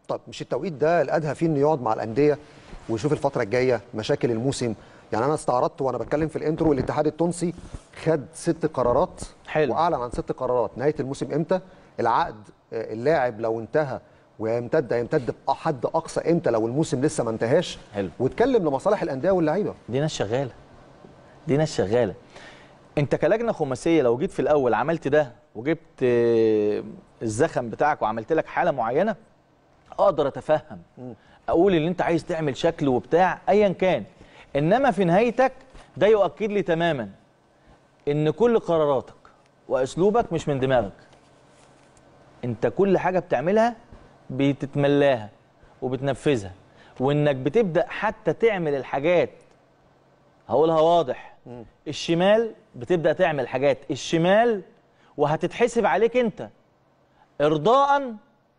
طب مش التوقيت ده الادهى فيه انه يقعد مع الانديه ويشوف الفتره الجايه مشاكل الموسم يعني انا استعرضت وانا بتكلم في الانترو الاتحاد التونسي خد ست قرارات حلو. واعلن عن ست قرارات نهايه الموسم امتى العقد آه، اللاعب لو انتهى ويمتد هيمتد بحد اقصى امتى لو الموسم لسه ما انتهاش حلو. واتكلم لمصالح الانديه واللعيبه دي ناس شغاله دي ناس شغاله انت كلجنه خماسيه لو جيت في الاول عملت ده وجبت آه، الزخم بتاعك وعملت لك حاله معينه اقدر اتفهم اقول ان انت عايز تعمل شكل وبتاع ايا كان انما في نهايتك ده يؤكد لي تماما ان كل قراراتك واسلوبك مش من دماغك انت كل حاجه بتعملها بتتملاها وبتنفذها وانك بتبدا حتى تعمل الحاجات هقولها واضح الشمال بتبدا تعمل حاجات الشمال وهتتحسب عليك انت ارضاء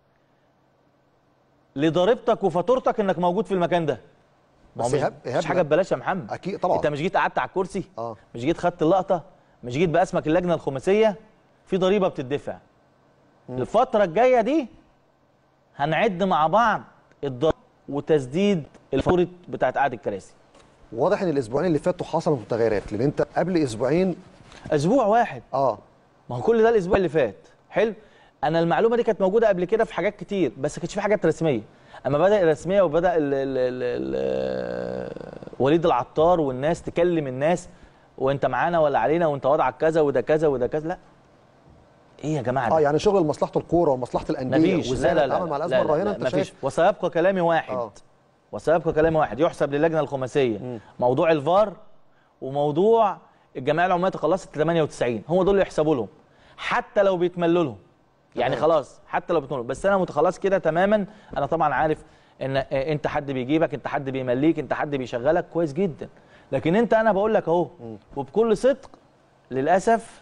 لضريبتك وفاتورتك انك موجود في المكان ده ما هو بس مش, إيهاب- إيهاب مش حاجه ببلاش يا محمد اكيد طبعا انت مش جيت قعدت على الكرسي اه مش جيت خدت اللقطه مش جيت باسمك اللجنه الخماسيه في ضريبه بتدفع الفتره الجايه دي هنعد مع بعض الضريبه وتسديد الفاتوره بتاعت قعد الكراسي واضح ان الاسبوعين اللي فاتوا حصلت تغيرات لان انت قبل اسبوعين اسبوع واحد اه ما هو كل ده الاسبوع اللي فات حلو انا المعلومه دي كانت موجوده قبل كده في حاجات كتير بس ما كانتش في حاجات رسميه اما بدا الرسميه وبدا ال ال ال ال وليد العطار والناس تكلم الناس وانت معانا ولا علينا وانت وضعك كذا وده كذا وده كذا لا ايه يا جماعه اه ده يعني شغل مصلحه الكوره ومصلحه الانديه مفيش وازاي لا لا لا نتعامل مع لا, الازمه لا, الراهنه لا انت مفيش شايف وسيبقى كلامي واحد آه. وسيبقى كلامي واحد يحسب للجنه الخماسيه موضوع الفار وموضوع الجمعيه العموميه تخلصت 98 هم دول اللي يحسبوا لهم حتى لو بيتملوا لهم يعني تمام. خلاص حتى لو بيتملوا بس انا متخلص كده تماما انا طبعا عارف ان آه، انت حد بيجيبك انت حد بيمليك انت حد بيشغلك كويس جدا لكن انت انا بقول لك اهو وبكل صدق للاسف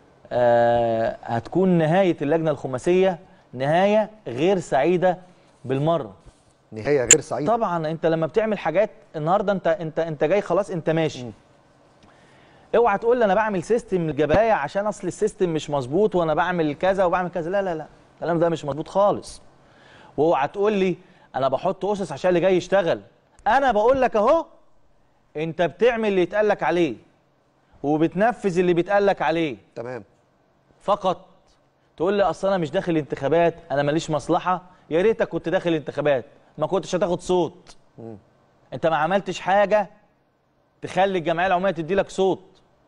آه هتكون نهايه اللجنه الخماسيه نهايه غير سعيده بالمره نهايه غير سعيده طبعا انت لما بتعمل حاجات النهارده انت انت انت جاي خلاص انت ماشي اوعى تقول لي انا بعمل سيستم الجبايه عشان اصل السيستم مش مظبوط وانا بعمل كذا وبعمل كذا لا لا لا الكلام ده مش مظبوط خالص واوعى تقول لي انا بحط اسس عشان اللي جاي يشتغل انا بقول لك اهو انت بتعمل اللي يتقال لك عليه وبتنفذ اللي بيتقال لك عليه تمام فقط تقول لي اصل انا مش داخل انتخابات انا ماليش مصلحه يا ريتك كنت داخل انتخابات ما كنتش هتاخد صوت انت ما عملتش حاجه تخلي الجمعيه العموميه تدي لك صوت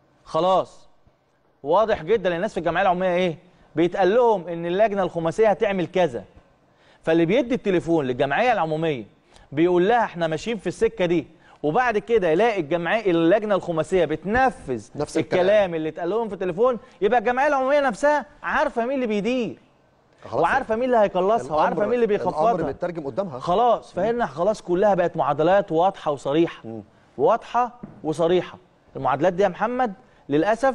خلاص واضح جدا للناس في الجمعيه العموميه ايه بيتقال لهم ان اللجنه الخماسيه هتعمل كذا فاللي بيدي التليفون للجمعيه العموميه بيقول لها احنا ماشيين في السكه دي وبعد كده يلاقي الجمعيه اللجنه الخماسيه بتنفذ نفس الكلام. الكلام اللي اتقال لهم في التليفون يبقى الجمعيه العموميه نفسها عارفه مين اللي بيدير خلاص وعارفه مين اللي هيخلصها وعارفه مين اللي الامر بيخفضها مترجم قدامها خلاص فهنا خلاص كلها بقت معادلات واضحه وصريحه واضحه وصريحه المعادلات دي يا محمد للاسف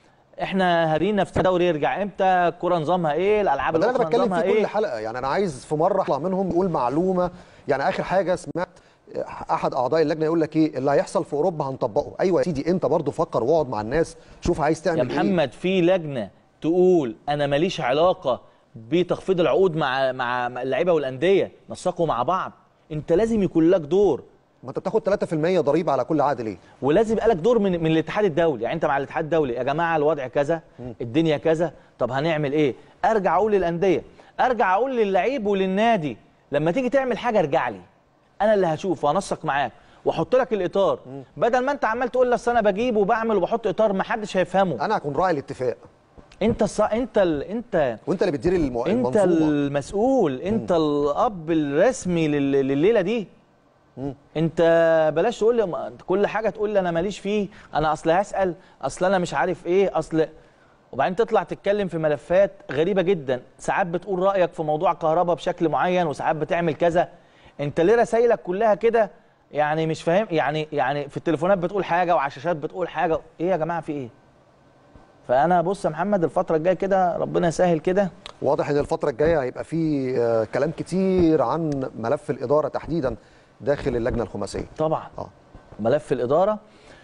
احنا هارين نفسنا دوري يرجع امتى الكوره نظامها ايه الالعاب ده اللي انا الاخرى بتكلم نظامها فيه كل ايه حلقه يعني انا عايز في مره اطلع منهم يقول معلومه يعني اخر حاجه سمعت احد اعضاء اللجنه يقول لك ايه اللي هيحصل في اوروبا هنطبقه ايوه يا سيدي انت برضو فكر واقعد مع الناس شوف عايز تعمل يا ايه محمد في لجنه تقول انا ماليش علاقه بتخفيض العقود مع مع مع اللعيبه والانديه نسقوا مع بعض انت لازم يكون لك دور ما انت بتاخد 3% ضريبه على كل عقد ليه ولازم يبقى لك دور من من الاتحاد الدولي يعني انت مع الاتحاد الدولي يا جماعه الوضع كذا الدنيا كذا طب هنعمل ايه ارجع اقول للانديه ارجع اقول للعيب وللنادي لما تيجي تعمل حاجه ارجع لي انا اللي هشوف وهنسق معاك واحط لك الاطار بدل ما انت عمال تقول لي اصل انا بجيب وبعمل وبحط اطار ما حدش هيفهمه انا هكون راعي الاتفاق انت الص... انت ال... انت وانت اللي بتدير المو... انت المنظومه المسؤول انت الاب الرسمي لل... لليله دي انت بلاش تقول لي ما- انت كل حاجه تقول لي انا ماليش فيه انا اصل هسال اصل انا مش عارف ايه اصل وبعدين تطلع تتكلم في ملفات غريبه جدا ساعات بتقول رايك في موضوع كهرباء بشكل معين وساعات بتعمل كذا انت ليه رسايلك كلها كده يعني مش فاهم يعني يعني في التليفونات بتقول حاجه وعلى الشاشات بتقول حاجه ايه يا جماعه في ايه فانا بص يا محمد الفتره الجايه كده ربنا يسهل كده واضح ان الفتره الجايه هيبقى في آه، كلام كتير عن ملف الاداره تحديدا داخل اللجنه الخماسيه طبعا اه ملف الاداره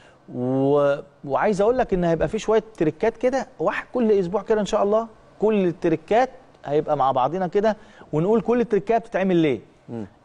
و... وعايز اقول لك ان هيبقى في شويه تريكات كده واحد كل اسبوع كده ان شاء الله كل التريكات هيبقى مع بعضنا كده ونقول كل التركات بتتعمل ليه